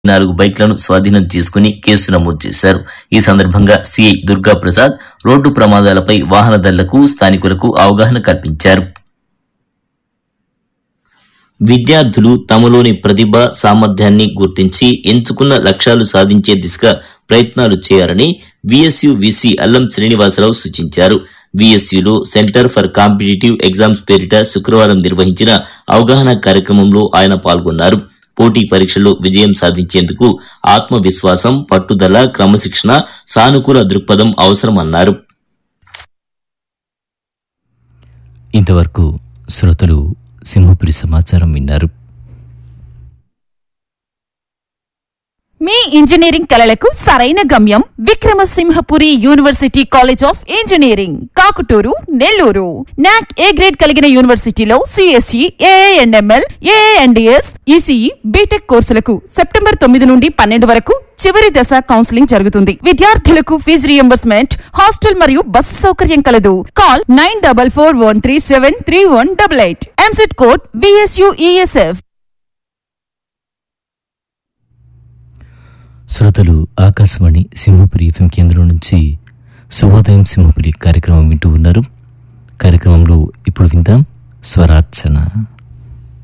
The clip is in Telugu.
నాలుగు బైక్లను స్వాధీనం చేసుకుని కేసు నమోదు చేశారు ఈ సందర్భంగా సిఐ దుర్గా ప్రసాద్ రోడ్డు ప్రమాదాలపై వాహనదారులకు స్థానికులకు అవగాహన కల్పించారు విద్యార్థులు తమలోని ప్రతిభ సామర్థ్యాన్ని గుర్తించి ఎంచుకున్న లక్ష్యాలు సాధించే దిశగా ప్రయత్నాలు చేయాలని విఎస్యు విసి అల్లం శ్రీనివాసరావు సూచించారు విఎస్యులో సెంటర్ ఫర్ కాంపిటేటివ్ ఎగ్జామ్స్ పేరిట శుక్రవారం నిర్వహించిన అవగాహన కార్యక్రమంలో ఆయన పాల్గొన్నారు పోటీ పరీక్షల్లో విజయం సాధించేందుకు ఆత్మవిశ్వాసం పట్టుదల క్రమశిక్షణ సానుకూల దృక్పథం అవసరమన్నారు ఇంతవరకు శ్రోతలు సింహపురి సమాచారం విన్నారు మీ ఇంజనీరింగ్ కలలకు సరైన గమ్యం Vikramasimhapuri university college of engineering Kakuturu Nellore NAAC A grade కలిగిన యూనివర్సిటీలో CSE ANML ANDS ECE BTech కోర్సులకు సెప్టెంబర్ తొమ్మిది నుండి పన్నెండు వరకు చివరి దశ కౌన్సిలింగ్ జరుగుతుంది విద్యార్థులకు ఫీజు రియంబర్స్మెంట్ హాస్టల్ మరియు బస్సు సౌకర్యం కలదు call nine double four one three seven three one double eight EAMCET code BSUESF శ్రోతలు ఆకాశవాణి సింహపురి ఎఫ్ఎం కేంద్రం నుంచి శుభోదయం సింహపురి కార్యక్రమం వింటూ ఉన్నారు కార్యక్రమంలో ఇప్పుడు విందాం స్వరార్చన